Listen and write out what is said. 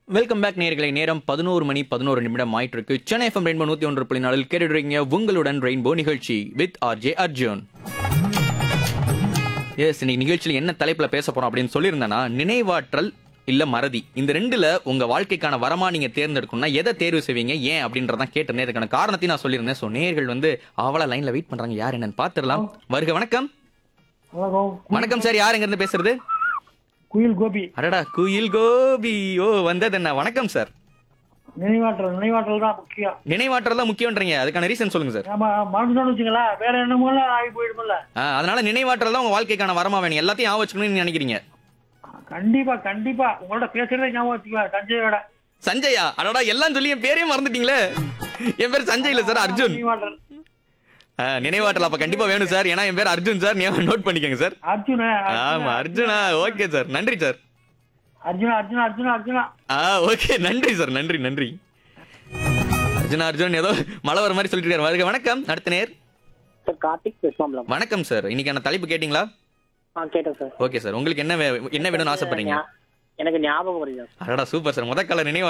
welcome back நேர்களை நேரம் பதினோரு மணி பதினோரு நிமிடம் ஆயிட்டு இருக்கு சென்னை எஃப்எம் ரெயின்போ நூத்தி ஒன்று புள்ளி நாளில் கேட்டுடுறீங்க உங்களுடன் ரெயின்போ நிகழ்ச்சி வித் ஆர்ஜே அர்ஜுன் எஸ் இன்னைக்கு நிகழ்ச்சியில் என்ன தலைப்புல பேச போறோம் அப்படின்னு சொல்லியிருந்தேன்னா நினைவாற்றல் இல்ல மறதி இந்த ரெண்டுல உங்க வாழ்க்கைக்கான வரமா நீங்க தேர்ந்தெடுக்கணும்னா எதை தேர்வு செய்வீங்க ஏன் அப்படின்றதான் கேட்டிருந்தேன் இதுக்கான காரணத்தையும் நான் சொல்லியிருந்தேன் ஸோ நேர்கள் வந்து அவளா லைன்ல வெயிட் பண்றாங்க யார் என்னன்னு பாத்துடலாம் வருக வணக்கம் வணக்கம் வணக்கம் சார் யார் எங்க இருந்து பேசுறது குயில் கோபி அடடா குயில் கோபி ஓ வந்தது என்ன வணக்கம் சார் நினைவாற்றல் நினைவாற்றல் தான் முக்கியம் நினைவாற்றல் தான் முக்கியன்றீங்க அதுக்கான ரீசன் சொல்லுங்க சார் நம்ம மறந்துட்டோம்னு வச்சுங்களேன் வேற என்னமோ ஆகி போயிடுமில்ல ஆ, அதனால நினைவாற்றல் தான் உங்க வாழ்க்கைக்கான வரமா வேணும் எல்லாத்தையும் ஞாபகம் வச்சுக்கணும்னு நினைக்கிறீங்க கண்டிப்பா கண்டிப்பா உங்களோட பேசுறதே ஞாபகம் வச்சுக்கலாம் சஞ்சயோட சஞ்சயா அடடா எல்லாம் சொல்லி என் பேரே மறந்துட்டீங்களே என் பேர் சஞ்சய் இல்ல சார் அர்ஜுன் நினைவாற்றல் ஆ, நினைவாற்றல் அப்ப கண்டிப்பா வேணும் சார் ஏன்னா என் பேர் அர்ஜுன் சார் நீ நோட் பண்ணிக்கங்க சார் அர்ஜுன ஆமா அர்ஜுனா ஓகே சார் நன்றி சார் அர்ஜுனா அர்ஜுனா அர்ஜுனா அர்ஜுனா ஆ ஓகே நன்றி சார் நன்றி நன்றி அர்ஜுனா அர்ஜுன் ஏதோ மழை வர மாதிரி சொல்லிட்டு இருக்காரு வருக வணக்கம் அடுத்த நேர் சார் கார்த்திக் பேசுமாம்ல வணக்கம் சார் இன்னைக்கான தலைப்பு கேட்டிங்களா ஆ கேட்டேன் சார் ஓகே சார் உங்களுக்கு என்ன வே- என்ன வேணும்னு ஆசைப்படுறீங்க ஞா- எனக்கு ஞாபகம் வருது அடடா சூப்பர் சார் முத கால நினைவு